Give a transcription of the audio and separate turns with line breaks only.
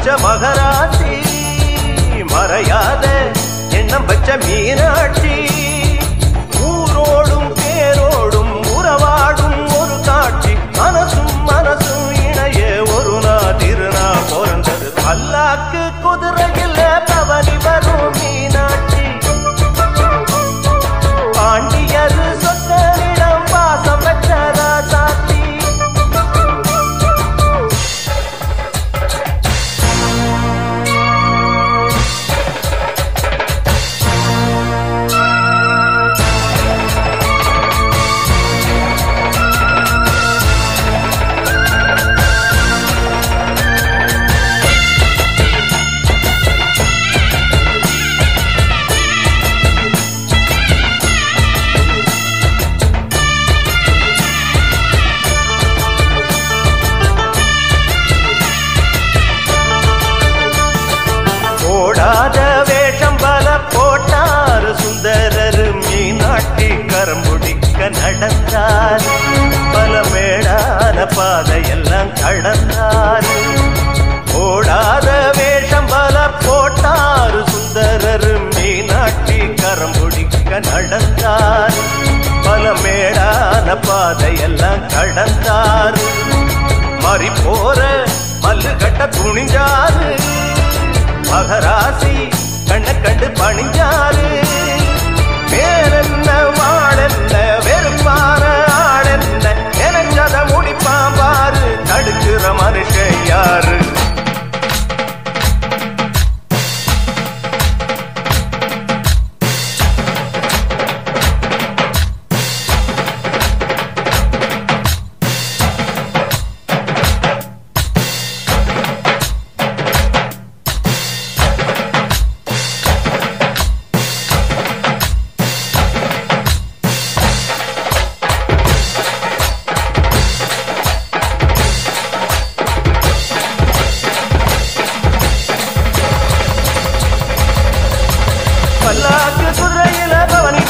மகராசி மறையாத எண்ணம் வச்ச மீனாட்சி ஊரோடும் பேரோடும் உறவாடும் ஒரு காட்சி மனசும் மனசும் இணைய ஒரு நாள் திருநா பிறந்தது பல்லாக்கு குதிரையில் பவனி வரும் மீனாட்சி பாண்டியர் சொத்தரிடம் பாசம் வச்ச ராசாத்தி போடாத வேஷம் பல போட்டார் சுந்தரர் மீனாட்டி கரம்புடிக்க நடந்தார் பல மேடான பாதையெல்லாம் கடந்தார் போடாத வேஷம் பல போட்டார் சுந்தரர் மீனாட்டி கரம்புடிக்க நடந்தார் பல மேடான பாதையெல்லாம் கடந்தார் மறி போற மல்லு கட்ட துணிஞ்சாரு மகராசி கண்ண கண்டு பணிஞ்சாரு வேறென்ன வாழென்ன வெறுப்பான ஆளென்ன நினைச்சத முடிப்பான் பாரு தடுக்கிற மனுஷன் யாரு பல்லாக்கு குதிரையில பவனி